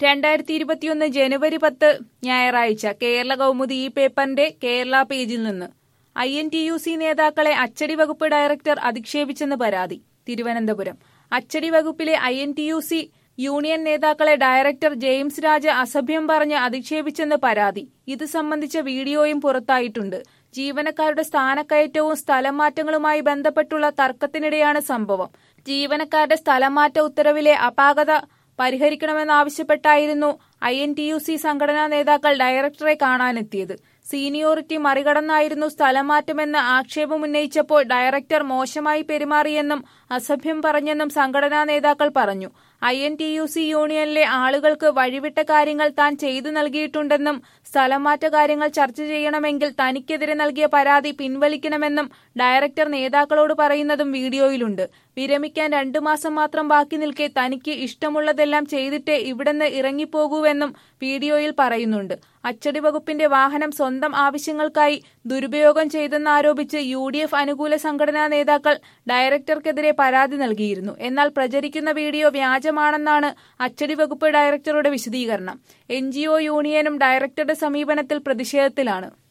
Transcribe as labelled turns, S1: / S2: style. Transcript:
S1: രണ്ടായിരത്തി ഇരുപത്തിയൊന്ന് ജനുവരി പത്ത് ഞായറാഴ്ച കേരള കൗമുദി ഈ പേപ്പറിന്റെ കേരള പേജിൽ നിന്ന് I N T U C നേതാക്കളെ അച്ചടി വകുപ്പ് ഡയറക്ടർ അധിക്ഷേപിച്ചെന്ന് പരാതി തിരുവനന്തപുരം അച്ചടി വകുപ്പിലെ I N T U C union നേതാക്കളെ ഡയറക്ടർ ജെയിംസ് രാജ അസഭ്യം പറഞ്ഞ് അധിക്ഷേപിച്ചെന്ന് പരാതി ഇത് സംബന്ധിച്ച വീഡിയോയും പുറത്തായിട്ടുണ്ട് ജീവനക്കാരുടെ സ്ഥാനക്കയറ്റവും സ്ഥലം മാറ്റങ്ങളുമായി ബന്ധപ്പെട്ടുള്ള തർക്കത്തിനിടെയാണ് സംഭവം ജീവനക്കാരുടെ സ്ഥലം മാറ്റ ഉത്തരവിലെ അപാകത പരിഹരിക്കണമെന്നാവശ്യപ്പെട്ടായിരുന്നു I N T U C സംഘടനാ നേതാക്കൾ ഡയറക്ടറെ കാണാനെത്തിയത് സീനിയോറിറ്റി മറികടന്നായിരുന്നു സ്ഥലം മാറ്റമെന്ന് ആക്ഷേപമുന്നയിച്ചപ്പോൾ ഡയറക്ടർ മോശമായി പെരുമാറിയെന്നും അസഭ്യം പറഞ്ഞെന്നും സംഘടനാ നേതാക്കൾ പറഞ്ഞു I N T U C യൂണിയനിലെ ആളുകൾക്ക് വഴിവിട്ട കാര്യങ്ങൾ താൻ ചെയ്തു നൽകിയിട്ടുണ്ടെന്നും സ്ഥലം മാറ്റ കാര്യങ്ങൾ ചർച്ച ചെയ്യണമെങ്കിൽ തനിക്കെതിരെ നൽകിയ പരാതി പിൻവലിക്കണമെന്നും ഡയറക്ടർ നേതാക്കളോട് പറയുന്നതും വീഡിയോയിലുണ്ട് വിരമിക്കാൻ രണ്ടു മാസം മാത്രം ബാക്കി നിൽക്കെ തനിക്ക് ഇഷ്ടമുള്ളതെല്ലാം ചെയ്തിട്ടേ ഇവിടുന്ന് ഇറങ്ങിപ്പോകൂവെന്നും വീഡിയോയിൽ പറയുന്നുണ്ട് അച്ചടി വകുപ്പിന്റെ വാഹനം സ്വന്തം ആവശ്യങ്ങൾക്കായി ദുരുപയോഗം ചെയ്തെന്നാരോപിച്ച് യു ഡി എഫ് അനുകൂല സംഘടനാ നേതാക്കൾ ഡയറക്ടർക്കെതിരെ പരാതി നൽകിയിരുന്നു എന്നാൽ പ്രചരിക്കുന്ന വീഡിയോ വ്യാജമാണെന്നാണ് അച്ചടി വകുപ്പ് ഡയറക്ടറുടെ വിശദീകരണം എൻ യൂണിയനും ഡയറക്ടറുടെ സമീപനത്തിൽ പ്രതിഷേധത്തിലാണ്